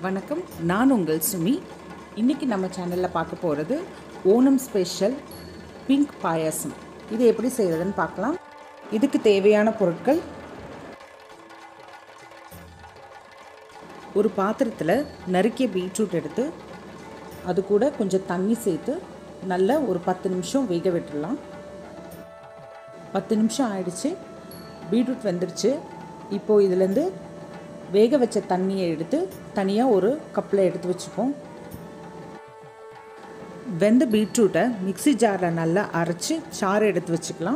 வணக்கம் நான் உங்கள் சுமி இன்றைக்கி நம்ம சேனலில் பார்க்க போகிறது ஓணம் ஸ்பெஷல் பிங்க் பாயாசம் இது எப்படி செய்கிறதுன்னு பார்க்கலாம் இதுக்கு தேவையான பொருட்கள் ஒரு பாத்திரத்தில் நறுக்கிய பீட்ரூட் எடுத்து அது கூட கொஞ்சம் தண்ணி சேர்த்து நல்லா ஒரு பத்து நிமிஷம் வேக விட்டுடலாம் பத்து நிமிஷம் ஆயிடுச்சு பீட்ரூட் வெந்துருச்சு இப்போது இதுலேருந்து வேக வச்ச தண்ணியை எடுத்து தனியாக ஒரு கப்பில் எடுத்து வச்சுப்போம் வெந்த பீட்ரூட்டை மிக்சி ஜாரில் நல்லா அரைச்சி சாறு எடுத்து வச்சுக்கலாம்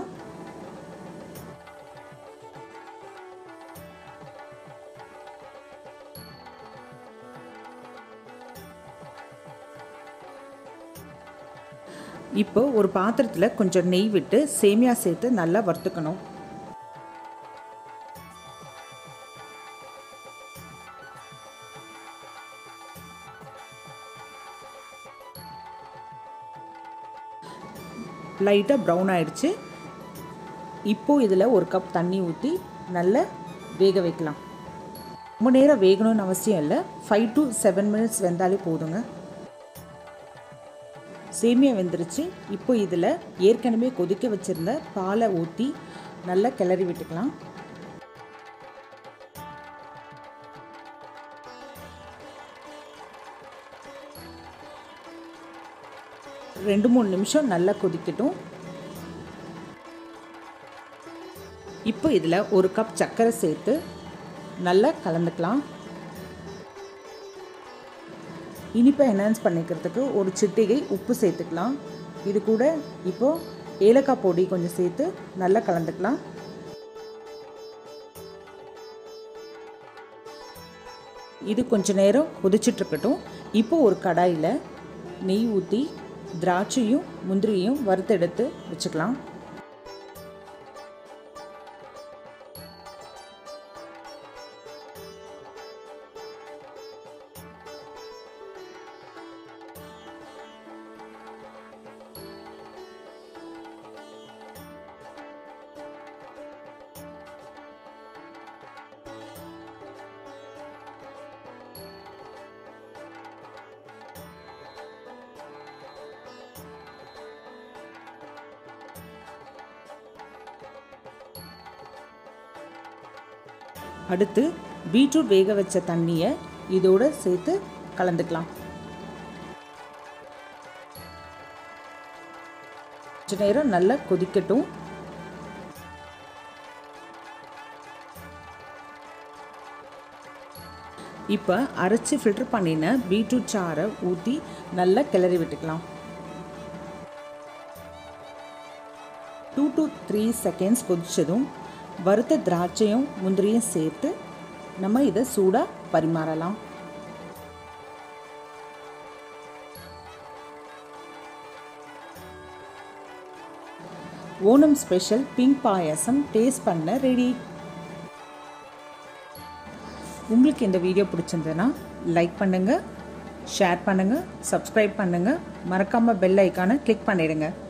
இப்போ ஒரு பாத்திரத்தில் கொஞ்சம் நெய் விட்டு சேமியா சேர்த்து நல்லா வறுத்துக்கணும் லைட்டாக ப்ரௌன் ஆயிடுச்சு இப்போது இதில் ஒரு கப் தண்ணி ஊற்றி நல்லா வேக வைக்கலாம் ரொம்ப நேரம் வேகணும்னு அவசியம் இல்லை ஃபைவ் டு செவன் மினிட்ஸ் வெந்தாலே போதுங்க சேமியா வெந்துருச்சு இப்போ இதில் ஏற்கனவே கொதிக்க வச்சுருந்த பாலை ஊற்றி நல்லா கிளறி விட்டுக்கலாம் ரெண்டு மூணு நிமிஷம் நல்லா கொதிக்கட்டும் இப்போ இதில் ஒரு கப் சர்க்கரை சேர்த்து நல்லா கலந்துக்கலாம் இனிப்பை என்ஹான்ஸ் பண்ணிக்கிறதுக்கு ஒரு சிட்டிகை உப்பு சேர்த்துக்கலாம் இது கூட இப்போது ஏலக்காய் பொடி கொஞ்சம் சேர்த்து நல்லா கலந்துக்கலாம் இது கொஞ்ச நேரம் கொதிச்சிட்ருக்கட்டும் இப்போ ஒரு கடாயில் நெய் ஊற்றி திராட்சையும் முந்திரியும் வறுத்தெடுத்து வச்சுக்கலாம் அடுத்து பீட்ரூட் வேக வச்ச தண்ணியை இதோட சேர்த்து கலந்துக்கலாம் கொஞ்ச நேரம் நல்லா கொதிக்கட்டும் இப்போ அரைச்சி ஃபில்டர் பண்ணின பீட்ரூட் சாறை ஊற்றி நல்லா கிளறி விட்டுக்கலாம் டூ டு த்ரீ செகண்ட்ஸ் கொதிச்சதும் வறுத்த திராட்சையும் முந்திரியும் சேர்த்து நம்ம இதை சூடாக பரிமாறலாம் Onam special pink payasam taste பண்ண ரெடி உங்களுக்கு இந்த வீடியோ பிடிச்சிருந்ததுன்னா லைக் பண்ணுங்கள் ஷேர் பண்ணுங்கள் சப்ஸ்கிரைப் பண்ணுங்கள் மறக்காமல் பெல் ஐக்கானை கிளிக் பண்ணிடுங்க